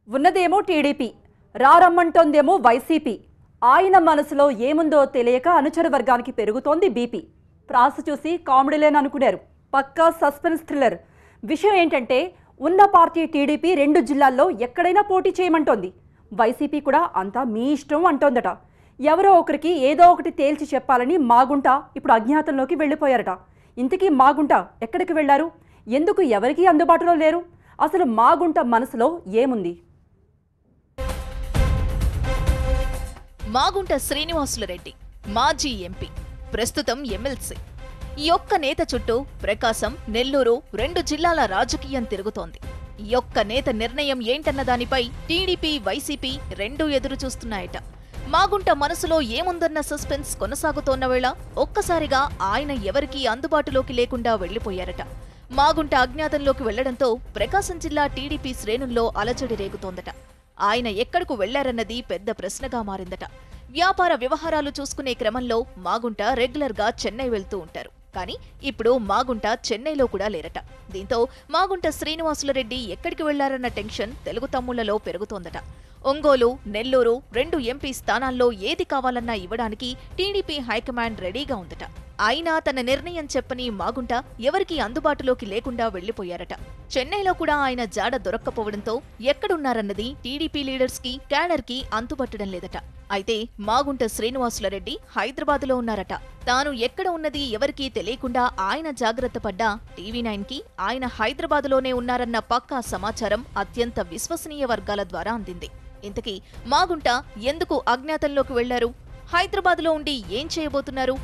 ఉన్నదేమో TDP రారమ్మంటోందేమో YCP ఆయన మనసులో ఏముందో తెలియక అనుచర వర్గానికి పెరుగుతోంది బీపీ ప్రాస చూసి కామెడీలేననుకున్నారు పక్కా సస్పెన్స్ థ్రిల్లర్ విషయం ఏంటంటే ఉన్న పార్టీ టీడీపీ రెండు జిల్లాల్లో ఎక్కడైనా పోటీ చేయమంటోంది వైసీపీ కూడా అంతా మీ ఇష్టం అంటోందట ఎవరో ఒకరికి ఏదో ఒకటి తేల్చి చెప్పాలని మాగుంట ఇప్పుడు అజ్ఞాతంలోకి వెళ్ళిపోయారట ఇంతకీ మాగుంట ఎక్కడికి వెళ్లారు ఎందుకు ఎవరికీ అందుబాటులో లేరు అసలు మాగుంట మనసులో ఏముంది మాగుంట శ్రీనివాసులు రెడ్డి మాజీ ఎంపీ ప్రస్తుతం ఎమ్మెల్సీ ఈ ఒక్క నేత చుట్టూ ప్రకాశం నెల్లూరు రెండు జిల్లాల రాజకీయం తిరుగుతోంది ఈ ఒక్క నేత నిర్ణయం ఏంటన్న దానిపై టీడీపీ వైసీపీ రెండూ ఎదురు చూస్తున్నాయట మాగుంట మనసులో ఏముందన్న సస్పెన్స్ కొనసాగుతోన్న వేళ ఒక్కసారిగా ఆయన ఎవరికీ అందుబాటులోకి లేకుండా వెళ్లిపోయారట మాగుంట అజ్ఞాతంలోకి వెళ్లడంతో ప్రకాశం జిల్లా టీడీపీ శ్రేణుల్లో అలజడి రేగుతోందట ఆయన ఎక్కడకు వెళ్లారన్నది పెద్ద ప్రశ్నగా మారిందట వ్యాపార వ్యవహారాలు చూసుకునే క్రమంలో మాగుంట రెగ్యులర్ గా చెన్నై వెళ్తూ ఉంటారు కానీ ఇప్పుడు మాగుంట చెన్నైలో కూడా లేరట దీంతో మాగుంట శ్రీనివాసులరెడ్డి ఎక్కడికి వెళ్లారన్న టెన్షన్ తెలుగు తమ్ముళ్లలో పెరుగుతోందట ఒంగోలు నెల్లూరు రెండు ఎంపీ స్థానాల్లో ఏది కావాలన్నా ఇవ్వడానికి టీడీపీ హైకమాండ్ రెడీగా ఉందట అయినా తన నిర్ణయం చెప్పని మాగుంట ఎవరికీ అందుబాటులోకి లేకుండా వెళ్లిపోయారట చెన్నైలో కూడా ఆయన జాడ దొరక్కపోవడంతో ఎక్కడున్నారన్నది టీడీపీ లీడర్స్ కి క్యాడర్ కి అంతుపట్టడం లేదట అయితే మాగుంట శ్రీనివాసులరెడ్డి హైదరాబాదులో ఉన్నారట తాను ఎక్కడ ఉన్నది ఎవరికీ తెలియకుండా ఆయన జాగ్రత్త పడ్డా టీవీ నైన్ కి ఆయన హైదరాబాదులోనే ఉన్నారన్న పక్కా సమాచారం అత్యంత విశ్వసనీయ వర్గాల ద్వారా అందింది ఇంతకీ మాగుంట ఎందుకు అజ్ఞాతంలోకి వెళ్లారు హైదరాబాద్లో ఉండి ఏం చేయబోతున్నారు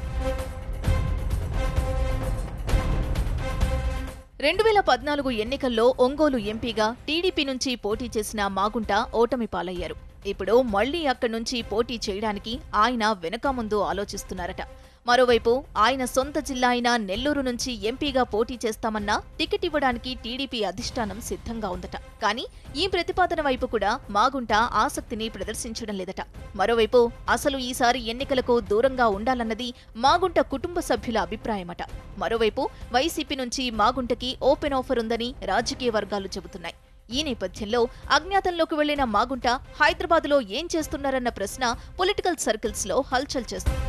రెండు వేల పద్నాలుగు ఎన్నికల్లో ఒంగోలు ఎంపీగా టీడీపీ నుంచి పోటీ చేసిన మాగుంట ఓటమి పాలయ్యారు ఇప్పుడు మళ్లీ అక్కడి నుంచి పోటీ చేయడానికి ఆయన వెనక ముందు ఆలోచిస్తున్నారట మరోవైపు ఆయన సొంత జిల్లా అయిన నెల్లూరు నుంచి ఎంపీగా పోటీ చేస్తామన్నా టికెట్ ఇవ్వడానికి టీడీపీ అధిష్టానం సిద్ధంగా ఉందట కానీ ఈ ప్రతిపాదన వైపు కూడా మాగుంట ఆసక్తిని ప్రదర్శించడం లేదట మరోవైపు అసలు ఈసారి ఎన్నికలకు దూరంగా ఉండాలన్నది మాగుంట కుటుంబ సభ్యుల అభిప్రాయమట మరోవైపు వైసీపీ నుంచి మాగుంటకి ఓపెన్ ఆఫర్ ఉందని రాజకీయ వర్గాలు చెబుతున్నాయి ఈ నేపథ్యంలో అజ్ఞాతంలోకి వెళ్లిన మాగుంట హైదరాబాద్లో ఏం చేస్తున్నారన్న ప్రశ్న పొలిటికల్ సర్కిల్స్ లో హల్చల్ చేస్తుంది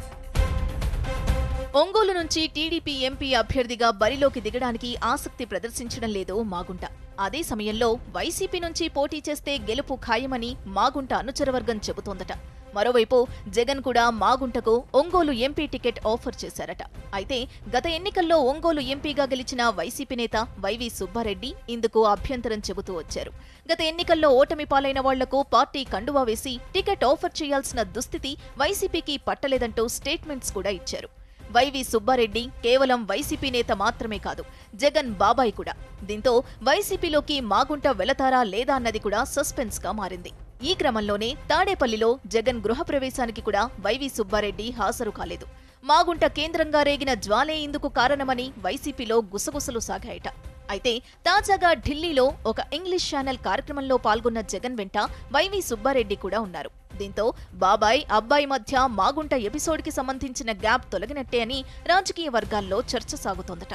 ఒంగోలు నుంచి టీడీపీ ఎంపీ అభ్యర్థిగా బరిలోకి దిగడానికి ఆసక్తి ప్రదర్శించడం లేదు మాగుంట అదే సమయంలో వైసీపీ నుంచి పోటీ చేస్తే గెలుపు ఖాయమని మాగుంట అనుచరవర్గం చెబుతోందట మరోవైపు జగన్ కూడా మాగుంటకు ఒంగోలు ఎంపీ టికెట్ ఆఫర్ చేశారట అయితే గత ఎన్నికల్లో ఒంగోలు ఎంపీగా గెలిచిన వైసీపీ నేత వైవి సుబ్బారెడ్డి ఇందుకు అభ్యంతరం చెబుతూ వచ్చారు గత ఎన్నికల్లో ఓటమి పాలైన వాళ్లకు పార్టీ కండువా వేసి టికెట్ ఆఫర్ చేయాల్సిన దుస్థితి వైసీపీకి పట్టలేదంటూ స్టేట్మెంట్స్ కూడా ఇచ్చారు వైవి సుబ్బారెడ్డి కేవలం వైసీపీ నేత మాత్రమే కాదు జగన్ బాబాయ్ కూడా దీంతో వైసీపీలోకి మాగుంట వెళతారా లేదా అన్నది కూడా సస్పెన్స్ గా మారింది ఈ క్రమంలోనే తాడేపల్లిలో జగన్ గృహప్రవేశానికి కూడా వైవి సుబ్బారెడ్డి హాజరు కాలేదు మాగుంట కేంద్రంగా రేగిన జ్వాలే ఇందుకు కారణమని వైసీపీలో గుసగుసలు సాగాయట అయితే తాజాగా ఢిల్లీలో ఒక ఇంగ్లీష్ ఛానల్ కార్యక్రమంలో పాల్గొన్న జగన్ వెంట వైవి సుబ్బారెడ్డి కూడా ఉన్నారు దీంతో బాబాయ్ అబ్బాయి మధ్య మాగుంట ఎపిసోడ్కి సంబంధించిన గ్యాప్ తొలగినట్టే అని రాజకీయ వర్గాల్లో చర్చ సాగుతోందట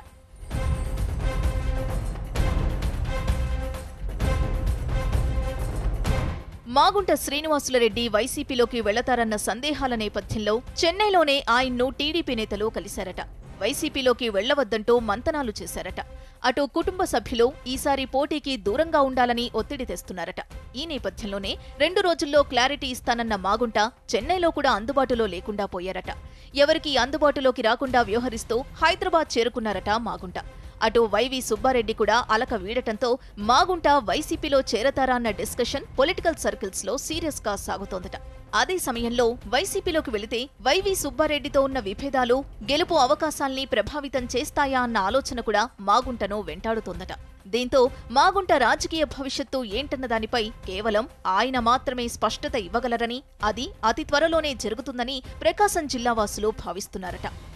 మాగుంట శ్రీనివాసులరెడ్డి వైసీపీలోకి వెళతారన్న సందేహాల నేపథ్యంలో చెన్నైలోనే ఆయన్ను టీడీపీ నేతలు కలిశారట వైసీపీలోకి వెళ్లవద్దంటూ మంతనాలు చేశారట అటు కుటుంబ సభ్యులు ఈసారి పోటీకి దూరంగా ఉండాలని ఒత్తిడి తెస్తున్నారట ఈ నేపథ్యంలోనే రెండు రోజుల్లో క్లారిటీ ఇస్తానన్న మాగుంట చెన్నైలో కూడా అందుబాటులో లేకుండా పోయారట ఎవరికీ అందుబాటులోకి రాకుండా వ్యవహరిస్తూ హైదరాబాద్ చేరుకున్నారట మాగుంట అటు వైవి సుబ్బారెడ్డి కూడా అలక వీడటంతో మాగుంట వైసీపీలో చేరతారా అన్న డిస్కషన్ పొలిటికల్ సర్కిల్స్ లో సీరియస్ గా సాగుతోందట అదే సమయంలో వైసీపీలోకి వెళితే వైవి సుబ్బారెడ్డితో ఉన్న విభేదాలు గెలుపు అవకాశాల్ని ప్రభావితం చేస్తాయా అన్న ఆలోచన కూడా మాగుంటను వెంటాడుతోందట దీంతో మాగుంట రాజకీయ భవిష్యత్తు ఏంటన్న దానిపై కేవలం ఆయన మాత్రమే స్పష్టత ఇవ్వగలరని అది అతి త్వరలోనే జరుగుతుందని ప్రకాశం జిల్లావాసులు భావిస్తున్నారట